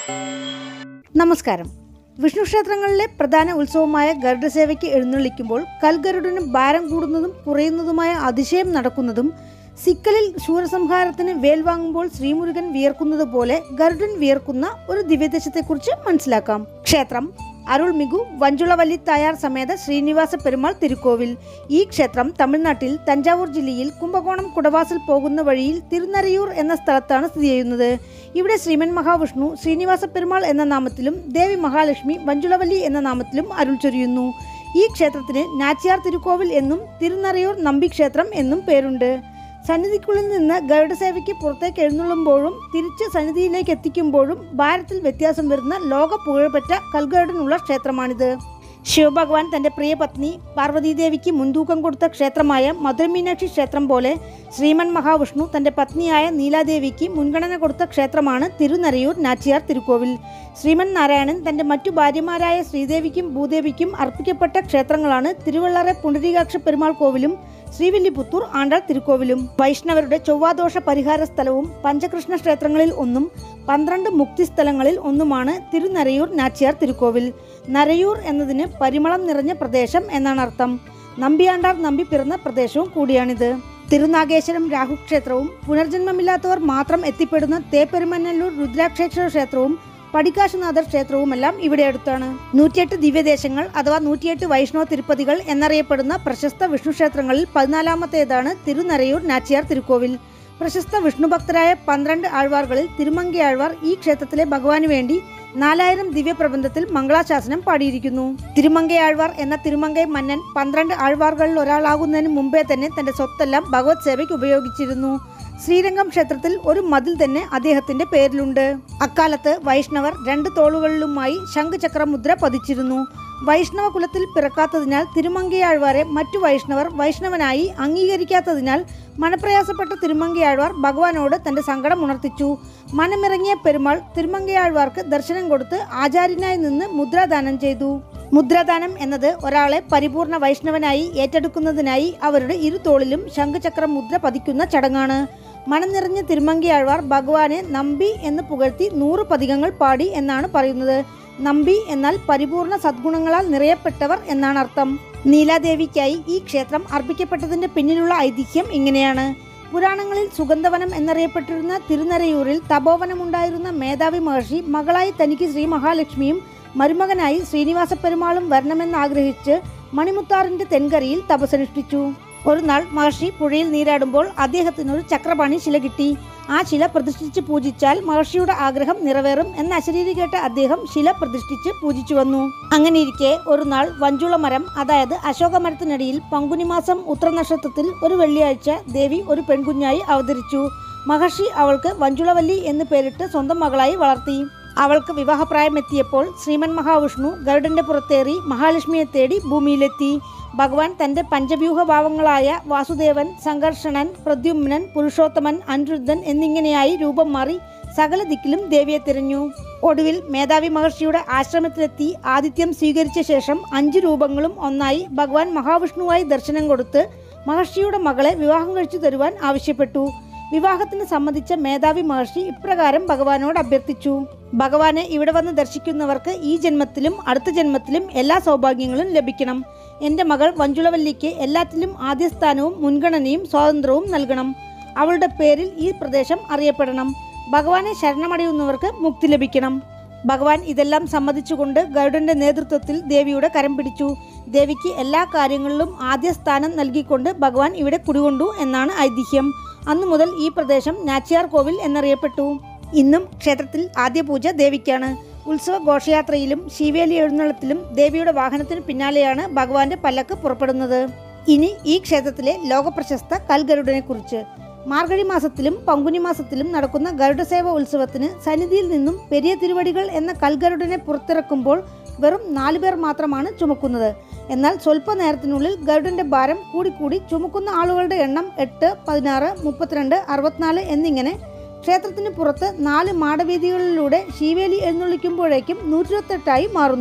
നമസ്കാരം വിഷ്ണു ക്ഷേത്രങ്ങളിലെ പ്രധാന ഉത്സവമായ ഗരുഡസേവയ്ക്ക് എഴുന്നള്ളിക്കുമ്പോൾ കൽഗരുഡന് ഭാരം കൂടുന്നതും കുറയുന്നതുമായ അതിശയം നടക്കുന്നതും സിക്കലിൽ ശൂരസംഹാരത്തിന് വേൽ വാങ്ങുമ്പോൾ ശ്രീമുരുകൻ വിയർക്കുന്നത് പോലെ ഗരുഡൻ വിയർക്കുന്ന ഒരു ദിവ്യദേശത്തെക്കുറിച്ച് മനസ്സിലാക്കാം ക്ഷേത്രം അരുൾമികു വഞ്ചുളവല്ലി തായാർ സമേത ശ്രീനിവാസ പെരുമാൾ തിരുക്കോവിൽ ഈ ക്ഷേത്രം തമിഴ്നാട്ടിൽ തഞ്ചാവൂർ ജില്ലയിൽ കുംഭകോണം കുടവാസിൽ പോകുന്ന വഴിയിൽ തിരുനരയൂർ എന്ന സ്ഥലത്താണ് സ്ഥിതി ചെയ്യുന്നത് ഇവിടെ ശ്രീമൻ മഹാവിഷ്ണു ശ്രീനിവാസ പെരുമാൾ എന്ന നാമത്തിലും ദേവി മഹാലക്ഷ്മി വഞ്ചുളവല്ലി എന്ന നാമത്തിലും അരുൾ ചൊരിയുന്നു ഈ ക്ഷേത്രത്തിന് നാച്ചിയാർ തിരുക്കോവിൽ എന്നും തിരുനറയൂർ നമ്പി ക്ഷേത്രം എന്നും പേരുണ്ട് സന്നിധിക്കുള്ളിൽ നിന്ന് ഗരുഡസേവയ്ക്ക് പുറത്തേക്ക് എഴുന്നള്ളുമ്പോഴും തിരിച്ച് സന്നിധിയിലേക്ക് എത്തിക്കുമ്പോഴും ഭാരത്തിൽ വ്യത്യാസം വരുന്ന ലോക പുകഴ്പെറ്റ കൽഗരുഡനുള്ള ക്ഷേത്രമാണിത് ശിവഭഗവാൻ തന്റെ പ്രിയ പത്നി പാർവതീദേവിക്ക് മുൻതൂക്കം കൊടുത്ത ക്ഷേത്രമായ മധുരമീനാക്ഷി ക്ഷേത്രം പോലെ ശ്രീമൻ മഹാവിഷ്ണു തന്റെ പത്നിയായ നീലാദേവിക്ക് മുൻഗണന കൊടുത്ത ക്ഷേത്രമാണ് തിരുനരയൂർ നാച്ചിയാർ തിരുക്കോവിൽ ശ്രീമൻ നാരായണൻ തന്റെ മറ്റു ഭാര്യമാരായ ശ്രീദേവിക്കും ഭൂദേവിക്കും അർപ്പിക്കപ്പെട്ട ക്ഷേത്രങ്ങളാണ് തിരുവള്ളറെ പുണ്ടരീകാക്ഷ പെരുമാൾ കോവിലും ശ്രീവില്ലിപുത്തൂർ ആണ്ടാൾ തിരുക്കോവിലും വൈഷ്ണവരുടെ ചൊവ്വാദോഷ പരിഹാര സ്ഥലവും പഞ്ചകൃഷ്ണ ക്ഷേത്രങ്ങളിൽ ഒന്നും പന്ത്രണ്ട് മുക്തി സ്ഥലങ്ങളിൽ ഒന്നുമാണ് തിരുനരയൂർ നാച്ചിയാർ തിരുക്കോവിൽ നരയൂർ എന്നതിന് പരിമളം നിറഞ്ഞ പ്രദേശം എന്നാണ് അർത്ഥം നമ്പിയാണ്ടാർ നമ്പി പിറന്ന പ്രദേശവും കൂടിയാണിത് തിരുനാഗേശ്വരം രാഹു ക്ഷേത്രവും പുനർജന്മമില്ലാത്തവർ മാത്രം എത്തിപ്പെടുന്ന തേപ്പെരുമന്നല്ലൂർ രുദ്രാക്ഷേശ്വര ക്ഷേത്രവും പടികാശനാഥർ ക്ഷേത്രവുമെല്ലാം ഇവിടെ അടുത്താണ് നൂറ്റിയെട്ട് ദിവ്യദേശങ്ങൾ അഥവാ നൂറ്റിയെട്ട് വൈഷ്ണവ തിരുപ്പതികൾ എന്നറിയപ്പെടുന്ന പ്രശസ്ത വിഷ്ണു ക്ഷേത്രങ്ങളിൽ പതിനാലാമത്തേതാണ് തിരുനരയൂർ നാച്ചിയാർ തിരുക്കോവിൽ പ്രശസ്ത വിഷ്ണു ഭക്തരായ പന്ത്രണ്ട് ആഴ്വാർകളിൽ തിരുമങ്കി ആഴ്വാർ ഈ ക്ഷേത്രത്തിലെ ഭഗവാന് വേണ്ടി നാലായിരം ദിവ്യപ്രബന്ധത്തിൽ മംഗളാശാസനം പാടിയിരിക്കുന്നു തിരുമങ്കൈ ആഴ്വാർ എന്ന തിരുമങ്കൈ മന്നൻ പന്ത്രണ്ട് ആഴ്വാർകളിൽ ഒരാളാകുന്നതിന് മുമ്പേ തന്നെ തന്റെ സ്വത്തെല്ലാം ഭഗവത് സേവയ്ക്ക് ഉപയോഗിച്ചിരുന്നു ശ്രീരംഗം ക്ഷേത്രത്തിൽ ഒരു മതിൽ തന്നെ അദ്ദേഹത്തിന്റെ പേരിലുണ്ട് അക്കാലത്ത് വൈഷ്ണവർ രണ്ട് തോളുകളിലുമായി ശംഖുചക്ര മുദ്ര പതിച്ചിരുന്നു വൈഷ്ണവ കുലത്തിൽ പിറക്കാത്തതിനാൽ തിരുമങ്കയാഴ്വാരെ മറ്റു വൈഷ്ണവർ വൈഷ്ണവനായി അംഗീകരിക്കാത്തതിനാൽ മനപ്രയാസപ്പെട്ട തിരുമങ്കയാഴ്വാർ ഭഗവാനോട് തന്റെ സങ്കടം ഉണർത്തിച്ചു മനമിറങ്ങിയ പെരുമാൾ തിരുമങ്കയാഴ്വാർക്ക് ദർശനം കൊടുത്ത് ആചാര്യനായി നിന്ന് മുദ്രാദാനം ചെയ്തു മുദ്രാദാനം എന്നത് ഒരാളെ പരിപൂർണ വൈഷ്ണവനായി ഏറ്റെടുക്കുന്നതിനായി അവരുടെ ഇരു തോളിലും ശംഖുചക്ര മുദ്ര പതിക്കുന്ന ചടങ്ങാണ് മനം നിറഞ്ഞ തിരുമങ്കിയാഴ്വാർ ഭഗവാനെ നമ്പി എന്ന് പുകഴ്ത്തി നൂറ് പതികങ്ങൾ പാടി എന്നാണ് പറയുന്നത് നമ്പി എന്നാൽ പരിപൂർണ സദ്ഗുണങ്ങളാൽ നിറയപ്പെട്ടവർ എന്നാണ് അർത്ഥം നീലാദേവിക്കായി ഈ ക്ഷേത്രം അർപ്പിക്കപ്പെട്ടതിന്റെ പിന്നിലുള്ള ഐതിഹ്യം ഇങ്ങനെയാണ് പുരാണങ്ങളിൽ സുഗന്ധവനം എന്നറിയപ്പെട്ടിരുന്ന തിരുനരയൂരിൽ തപോവനമുണ്ടായിരുന്ന മേധാവി മഹർഷി മകളായി തനിക്ക് ശ്രീ മഹാലക്ഷ്മിയും മരുമകനായി ശ്രീനിവാസ പെരുമാളും വരണമെന്നാഗ്രഹിച്ച് മണിമുത്താറിന്റെ തെൻകരയിൽ തപസനുഷ്ഠിച്ചു ഒരു നാൾ മഹർഷി പുഴയിൽ നീരാടുമ്പോൾ അദ്ദേഹത്തിന് ഒരു ചക്രപാണി ശില കിട്ടി ആ ശില പ്രതിഷ്ഠിച്ച് പൂജിച്ചാൽ മഹർഷിയുടെ ആഗ്രഹം നിറവേറും എന്ന അശരീരി കേട്ട അദ്ദേഹം ശില പ്രതിഷ്ഠിച്ച് പൂജിച്ചു വന്നു അങ്ങനെയിരിക്കെ ഒരു നാൾ വഞ്ചുള മരം അതായത് അശോക മരത്തിനടിയിൽ പങ്കുനിമാസം ഉത്രനക്ഷത്രത്തിൽ ഒരു വെള്ളിയാഴ്ച ദേവി ഒരു പെൺകുഞ്ഞായി അവതരിച്ചു മഹർഷി അവൾക്ക് വഞ്ചുളവല്ലി എന്ന് പേരിട്ട് സ്വന്തം മകളായി വളർത്തി അവൾക്ക് വിവാഹപ്രായം എത്തിയപ്പോൾ ശ്രീമൻ മഹാവിഷ്ണു ഗരുഡന്റെ പുറത്തേറി മഹാലക്ഷ്മിയെ തേടി ഭൂമിയിലെത്തി ഭഗവാൻ തന്റെ പഞ്ചവ്യൂഹ ഭാവങ്ങളായ വാസുദേവൻ സംഘർഷണൻ പ്രദ്യുമ്നൻ പുരുഷോത്തമൻ അനിരുദ്ധൻ എന്നിങ്ങനെയായി രൂപം മാറി സകല ദിക്കിലും ദേവിയെ തിരഞ്ഞു ഒടുവിൽ മേധാവി മഹർഷിയുടെ ആശ്രമത്തിലെത്തി ആതിഥ്യം സ്വീകരിച്ച ശേഷം അഞ്ച് രൂപങ്ങളും ഒന്നായി ഭഗവാൻ മഹാവിഷ്ണുവായി ദർശനം കൊടുത്ത് മഹർഷിയുടെ മകളെ വിവാഹം കഴിച്ചു തരുവാൻ ആവശ്യപ്പെട്ടു വിവാഹത്തിന് സമ്മതിച്ച മേധാവി മഹർഷി ഇപ്രകാരം ഭഗവാനോട് അഭ്യർത്ഥിച്ചു ഭഗവാനെ ഇവിടെ വന്ന് ദർശിക്കുന്നവർക്ക് ഈ ജന്മത്തിലും അടുത്ത ജന്മത്തിലും എല്ലാ സൗഭാഗ്യങ്ങളും ലഭിക്കണം എൻ്റെ മകൾ വഞ്ചുളവല്ലിക്ക് എല്ലാത്തിലും ആദ്യ സ്ഥാനവും മുൻഗണനയും സ്വാതന്ത്ര്യവും നൽകണം അവളുടെ പേരിൽ ഈ പ്രദേശം അറിയപ്പെടണം ഭഗവാനെ ശരണമടയുന്നവർക്ക് മുക്തി ലഭിക്കണം ഭഗവാൻ ഇതെല്ലാം സമ്മതിച്ചുകൊണ്ട് ഗരുഡന്റെ നേതൃത്വത്തിൽ ദേവിയുടെ കരം പിടിച്ചു ദേവിക്ക് എല്ലാ കാര്യങ്ങളിലും ആദ്യ സ്ഥാനം നൽകിക്കൊണ്ട് ഭഗവാൻ ഇവിടെ കുടികൊണ്ടു എന്നാണ് ഐതിഹ്യം അന്നു മുതൽ ഈ പ്രദേശം നാച്ചിയാർ കോവിൽ എന്നറിയപ്പെട്ടു ഇന്നും ക്ഷേത്രത്തിൽ ആദ്യ പൂജ ദേവിക്കാണ് ഉത്സവ ഘോഷയാത്രയിലും ശിവേലി എഴുന്നള്ളത്തിലും ദേവിയുടെ വാഹനത്തിന് പിന്നാലെയാണ് ഭഗവാന്റെ പല്ലക്ക് പുറപ്പെടുന്നത് ഇനി ഈ ക്ഷേത്രത്തിലെ ലോകപ്രശസ്ത കൽഗരുഡനെ കുറിച്ച് മാർഗഴി മാസത്തിലും പങ്കുനി മാസത്തിലും നടക്കുന്ന ഗരുഡസേവ ഉത്സവത്തിന് സന്നിധിയിൽ നിന്നും പെരിയ തിരുവടികൾ എന്ന കൽഗരുഡനെ പുറത്തിറക്കുമ്പോൾ വെറും നാലു പേർ മാത്രമാണ് ചുമക്കുന്നത് എന്നാൽ സ്വല്പ നേരത്തിനുള്ളിൽ ഗരുഡന്റെ ഭാരം കൂടിക്കൂടി ചുമക്കുന്ന ആളുകളുടെ എണ്ണം എട്ട് പതിനാറ് മുപ്പത്തിരണ്ട് അറുപത്തിനാല് എന്നിങ്ങനെ ക്ഷേത്രത്തിന് പുറത്ത് നാല് മാടവീതികളിലൂടെ ശീവേലി എഴുന്നള്ളിക്കുമ്പോഴേക്കും നൂറ്റിരുപത്തെട്ടായി മാറുന്നു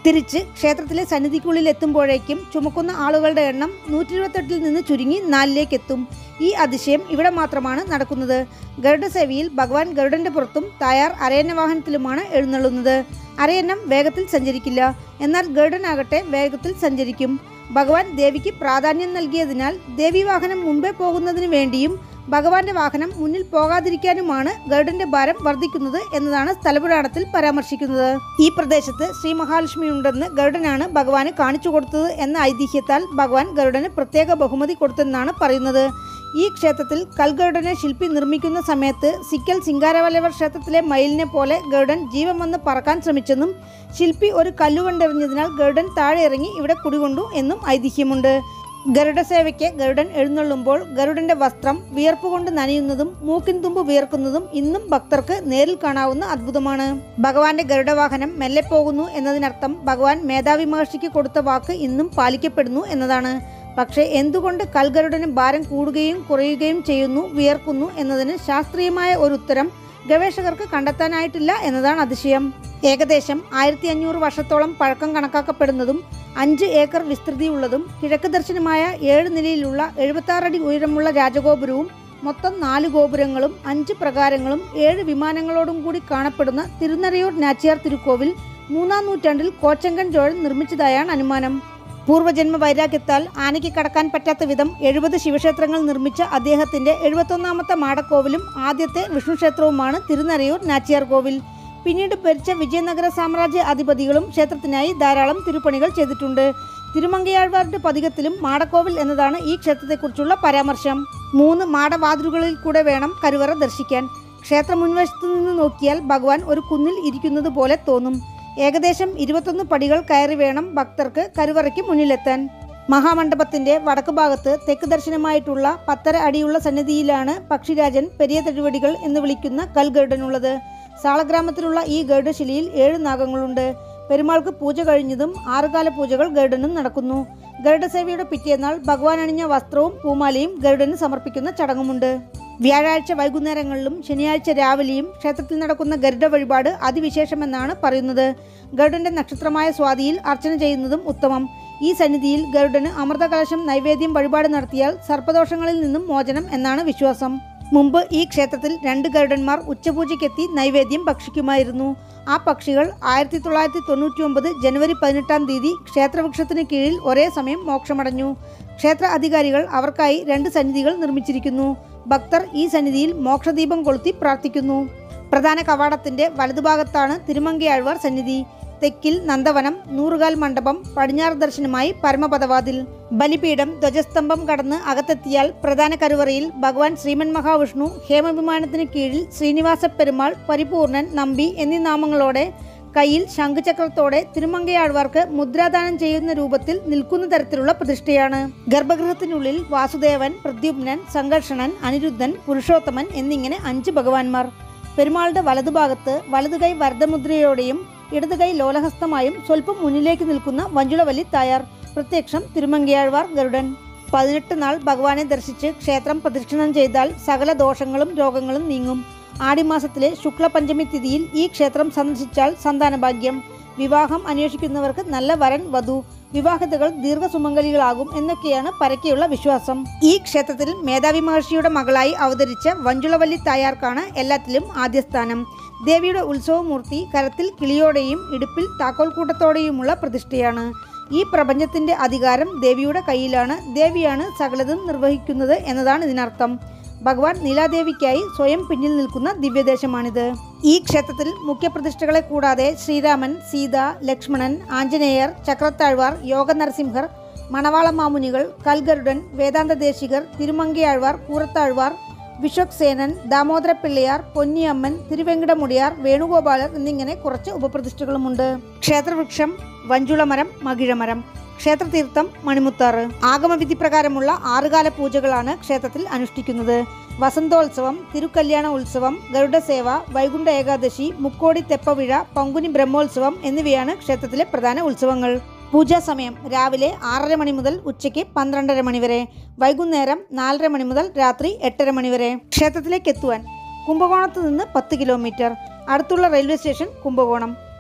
തിരിച്ച് ക്ഷേത്രത്തിലെ സന്നിധിക്കുള്ളിൽ എത്തുമ്പോഴേക്കും ചുമക്കുന്ന ആളുകളുടെ എണ്ണം നൂറ്റി ഇരുപത്തെട്ടിൽ നിന്ന് ചുരുങ്ങി നാലിലേക്ക് എത്തും ഈ അതിശയം ഇവിടെ മാത്രമാണ് നടക്കുന്നത് ഗരുഡസേവയിൽ ഭഗവാൻ ഗരുഡന്റെ പുറത്തും തായാർ അരയന്ന വാഹനത്തിലുമാണ് എഴുന്നള്ളുന്നത് അരയന്നം വേഗത്തിൽ സഞ്ചരിക്കില്ല എന്നാൽ ഗരുഡനാകട്ടെ വേഗത്തിൽ സഞ്ചരിക്കും ഭഗവാൻ ദേവിക്ക് പ്രാധാന്യം നൽകിയതിനാൽ ദേവി വാഹനം മുമ്പേ പോകുന്നതിന് വേണ്ടിയും ഭഗവാന്റെ വാഹനം മുന്നിൽ പോകാതിരിക്കാനുമാണ് ഗരുഡന്റെ ഭാരം വർദ്ധിക്കുന്നത് എന്നതാണ് സ്ഥലപുരാണത്തിൽ പരാമർശിക്കുന്നത് ഈ പ്രദേശത്ത് ശ്രീ മഹാലക്ഷ്മി ഉണ്ടെന്ന് ഗരുഡനാണ് ഭഗവാന് കാണിച്ചു കൊടുത്തത് എന്ന ഐതിഹ്യത്താൽ ഭഗവാൻ ഗരുഡന് പ്രത്യേക ബഹുമതി കൊടുത്തെന്നാണ് പറയുന്നത് ഈ ക്ഷേത്രത്തിൽ കൽഗരുഡനെ ശില്പി നിർമ്മിക്കുന്ന സമയത്ത് സിക്കൽ സിംഗാരവല്ലവർ ക്ഷേത്രത്തിലെ മയിലിനെ പോലെ ഗരുഡൻ ജീവൻ വന്ന് പറക്കാൻ ശ്രമിച്ചെന്നും ശില്പി ഒരു കല്ലുകൊണ്ടെറിഞ്ഞതിനാൽ ഗരുഡൻ താഴെ ഇറങ്ങി ഇവിടെ കുടികൊണ്ടു എന്നും ഐതിഹ്യമുണ്ട് ഗരുഡ സേവയ്ക്ക് ഗരുഡൻ എഴുന്നള്ളുമ്പോൾ ഗരുഡന്റെ വസ്ത്രം വിയർപ്പ് കൊണ്ട് നനയുന്നതും മൂക്കിൻ തുമ്പ് വിയർക്കുന്നതും ഇന്നും ഭക്തർക്ക് നേരിൽ കാണാവുന്ന അത്ഭുതമാണ് ഭഗവാന്റെ ഗരുഡവാഹനം മെല്ലെ പോകുന്നു എന്നതിനർത്ഥം ഭഗവാൻ മേധാവി മഹർഷിക്ക് കൊടുത്ത വാക്ക് ഇന്നും പാലിക്കപ്പെടുന്നു എന്നതാണ് പക്ഷേ എന്തുകൊണ്ട് കൽഗരുഡന് ഭാരം കൂടുകയും കുറയുകയും ചെയ്യുന്നു വിയർക്കുന്നു എന്നതിന് ശാസ്ത്രീയമായ ഒരു ഉത്തരം ഗവേഷകർക്ക് കണ്ടെത്താനായിട്ടില്ല എന്നതാണ് അതിശയം ഏകദേശം ആയിരത്തി അഞ്ഞൂറ് വർഷത്തോളം പഴക്കം കണക്കാക്കപ്പെടുന്നതും അഞ്ച് ഏക്കർ വിസ്തൃതിയുള്ളതും കിഴക്ക് ദർശനമായ ഏഴ് നിലയിലുള്ള എഴുപത്താറ് അടി ഉയരമുള്ള രാജഗോപുരവും മൊത്തം നാല് ഗോപുരങ്ങളും അഞ്ച് പ്രകാരങ്ങളും ഏഴ് വിമാനങ്ങളോടും കൂടി കാണപ്പെടുന്ന തിരുനരയൂർ നാച്ചിയാർ തിരുക്കോവിൽ മൂന്നാം നൂറ്റാണ്ടിൽ കോച്ചങ്കൻ ചോഴൻ നിർമ്മിച്ചതായാണ് അനുമാനം പൂർവ്വജന്മ വൈരാഗ്യത്താൽ ആനയ്ക്ക് കടക്കാൻ പറ്റാത്ത വിധം എഴുപത് ശിവക്ഷേത്രങ്ങൾ നിർമ്മിച്ച അദ്ദേഹത്തിന്റെ എഴുപത്തൊന്നാമത്തെ മാടക്കോവിലും ആദ്യത്തെ വിഷ്ണു ക്ഷേത്രവുമാണ് തിരുനരയൂർ നാച്ചിയാർ കോവിൽ പിന്നീട് ഭരിച്ച വിജയനഗര സാമ്രാജ്യ അധിപതികളും ക്ഷേത്രത്തിനായി ധാരാളം തിരുപ്പണികൾ ചെയ്തിട്ടുണ്ട് തിരുമങ്കയാഴ്വാരുടെ പതികത്തിലും മാടക്കോവിൽ എന്നതാണ് ഈ ക്ഷേത്രത്തെക്കുറിച്ചുള്ള പരാമർശം മൂന്ന് മാടവാതിലുകളിൽ കൂടെ വേണം കരുവറ ദർശിക്കാൻ ക്ഷേത്ര മുൻവശത്തു നിന്ന് നോക്കിയാൽ ഭഗവാൻ ഒരു കുന്നിൽ ഇരിക്കുന്നത് പോലെ തോന്നും ഏകദേശം ഇരുപത്തൊന്ന് പടികൾ കയറി വേണം ഭക്തർക്ക് കരുവറയ്ക്ക് മുന്നിലെത്താൻ മഹാമണ്ഡപത്തിന്റെ വടക്ക് ഭാഗത്ത് തെക്ക് ദർശനമായിട്ടുള്ള പത്തര അടിയുള്ള സന്നിധിയിലാണ് പക്ഷിരാജൻ പെരിയ തഴുവടികൾ എന്ന് വിളിക്കുന്ന കൽഗരുഡനുള്ളത് സാളഗ്രാമത്തിലുള്ള ഈ ഗരുഡശിലയിൽ ഏഴ് നാഗങ്ങളുണ്ട് പെരുമാൾക്ക് പൂജ കഴിഞ്ഞതും ആറുകാല പൂജകൾ ഗരുഡനും നടക്കുന്നു ഗരുഡസേവയുടെ പിറ്റേന്നാൾ ഭഗവാൻ അണിഞ്ഞ വസ്ത്രവും പൂമാലയും ഗരുഡന് സമർപ്പിക്കുന്ന ചടങ്ങുമുണ്ട് വ്യാഴാഴ്ച വൈകുന്നേരങ്ങളിലും ശനിയാഴ്ച രാവിലെയും ക്ഷേത്രത്തിൽ നടക്കുന്ന ഗരുഡ വഴിപാട് അതിവിശേഷമെന്നാണ് പറയുന്നത് ഗരുഡന്റെ നക്ഷത്രമായ സ്വാതിയിൽ അർച്ചന ചെയ്യുന്നതും ഉത്തമം ഈ സന്നിധിയിൽ ഗരുഡന് അമൃതകലശം നൈവേദ്യം വഴിപാട് നടത്തിയാൽ സർപ്പദോഷങ്ങളിൽ നിന്നും മോചനം എന്നാണ് വിശ്വാസം മുമ്പ് ഈ ക്ഷേത്രത്തിൽ രണ്ട് ഗരുഡന്മാർ ഉച്ചപൂജയ്ക്കെത്തി നൈവേദ്യം ഭക്ഷിക്കുമായിരുന്നു ആ പക്ഷികൾ ആയിരത്തി തൊള്ളായിരത്തി തൊണ്ണൂറ്റി ഒമ്പത് ജനുവരി പതിനെട്ടാം തീയതി ക്ഷേത്രവൃക്ഷത്തിന് കീഴിൽ ഒരേ സമയം മോക്ഷമടഞ്ഞു ക്ഷേത്ര അധികാരികൾ അവർക്കായി രണ്ട് സന്നിധികൾ നിർമ്മിച്ചിരിക്കുന്നു ഭക്തർ ഈ സന്നിധിയിൽ മോക്ഷദീപം കൊളുത്തി പ്രാർത്ഥിക്കുന്നു പ്രധാന കവാടത്തിന്റെ വലതുഭാഗത്താണ് തിരുമങ്കയാഴ്വാർ സന്നിധി തെക്കിൽ നന്ദവനം നൂറുകാൽ മണ്ഡപം പടിഞ്ഞാറ് ദർശനമായി പരമപദവാതിൽ ബലിപീഠം ധ്വജസ്തംഭം കടന്ന് അകത്തെത്തിയാൽ പ്രധാന കരുവറയിൽ ഭഗവാൻ ശ്രീമൻ മഹാവിഷ്ണു ഹേമവിമാനത്തിന് കീഴിൽ ശ്രീനിവാസ പെരുമാൾ പരിപൂർണൻ നമ്പി എന്നീ നാമങ്ങളോടെ കയ്യിൽ ശംഖുചക്രത്തോടെ തിരുമങ്കയാഴ്വാർക്ക് മുദ്രാദാനം ചെയ്യുന്ന രൂപത്തിൽ നിൽക്കുന്ന തരത്തിലുള്ള പ്രതിഷ്ഠയാണ് ഗർഭഗൃഹത്തിനുള്ളിൽ വാസുദേവൻ പ്രദ്യുമ്നൻ സംഘർഷണൻ അനിരുദ്ധൻ പുരുഷോത്തമൻ എന്നിങ്ങനെ അഞ്ച് ഭഗവാൻമാർ പെരുമാളുടെ വലതുഭാഗത്ത് വലതു കൈ വരദമുദ്രയോടെയും ഇടതു കൈ ലോലഹസ്തമായും സ്വല്പം മുന്നിലേക്ക് നിൽക്കുന്ന വഞ്ചുളവല്ലി തായാർ പ്രത്യക്ഷം തിരുമങ്കയാഴ്വാർ ഗരുഡൻ പതിനെട്ട് നാൾ ഭഗവാനെ ദർശിച്ച് ക്ഷേത്രം പ്രദക്ഷിണം ചെയ്താൽ സകല ദോഷങ്ങളും രോഗങ്ങളും നീങ്ങും ആടിമാസത്തിലെ ശുക്ലപഞ്ചമി തിഥിയിൽ ഈ ക്ഷേത്രം സന്ദർശിച്ചാൽ സന്താനഭാഗ്യം വിവാഹം അന്വേഷിക്കുന്നവർക്ക് നല്ല വരൻ വധു വിവാഹിതകൾ ദീർഘസുമംഗലികളാകും എന്നൊക്കെയാണ് പരക്കെയുള്ള വിശ്വാസം ഈ ക്ഷേത്രത്തിൽ മേധാവി മഹർഷിയുടെ മകളായി അവതരിച്ച വഞ്ചുളവല്ലി തായാർക്കാണ് എല്ലാത്തിലും ആദ്യ സ്ഥാനം ദേവിയുടെ ഉത്സവമൂർത്തി കരത്തിൽ കിളിയോടെയും ഇടുപ്പിൽ താക്കോൽക്കൂട്ടത്തോടെയുമുള്ള പ്രതിഷ്ഠയാണ് ഈ പ്രപഞ്ചത്തിന്റെ അധികാരം ദേവിയുടെ കയ്യിലാണ് ദേവിയാണ് സകലതും നിർവഹിക്കുന്നത് എന്നതാണ് ഇതിനർത്ഥം ഭഗവാൻ നീലാദേവിക്കായി സ്വയം പിന്നിൽ നിൽക്കുന്ന ദിവ്യദേശമാണിത് ഈ ക്ഷേത്രത്തിൽ മുഖ്യപ്രതിഷ്ഠകളെ കൂടാതെ ശ്രീരാമൻ സീത ലക്ഷ്മണൻ ആഞ്ജനേയർ ചക്രത്താഴ്വാർ യോഗ നരസിംഹർ മണവാള മാമുനികൾ കൽഗരുഡൻ വേദാന്തദേശികർ തിരുമങ്കയാഴ്വാർ കൂറത്താഴ്വാർ വിശ്വക്സേനൻ ദാമോദര പിള്ളയാർ പൊന്നിയമ്മൻ തിരുവെങ്കടമുടിയാർ വേണുഗോപാലർ എന്നിങ്ങനെ കുറച്ച് ഉപപ്രതിഷ്ഠകളുമുണ്ട് ക്ഷേത്രവൃക്ഷം വഞ്ചുളമരം മകിഴമരം ക്ഷേത്രതീർത്ഥം മണിമുത്താറ് ആഗമവിധി പ്രകാരമുള്ള ആറുകാല പൂജകളാണ് ക്ഷേത്രത്തിൽ അനുഷ്ഠിക്കുന്നത് വസന്തോത്സവം തിരുക്കല്യാണ ഉത്സവം ഗരുഡസേവ വൈകുണ്ഠ ഏകാദശി മുക്കോടി തെപ്പവിഴ പങ്കുനി ബ്രഹ്മോത്സവം എന്നിവയാണ് ക്ഷേത്രത്തിലെ പ്രധാന ഉത്സവങ്ങൾ പൂജാ സമയം രാവിലെ ആറര മണി മുതൽ ഉച്ചയ്ക്ക് പന്ത്രണ്ടര മണി വരെ വൈകുന്നേരം നാലര മണി മുതൽ രാത്രി എട്ടര മണി വരെ ക്ഷേത്രത്തിലേക്ക് എത്തുവാൻ കുംഭകോണത്ത് നിന്ന് പത്ത് കിലോമീറ്റർ അടുത്തുള്ള റെയിൽവേ സ്റ്റേഷൻ കുംഭകോണം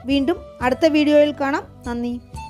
വീണ്ടും അടുത്ത വീഡിയോയിൽ കാണാം നന്ദി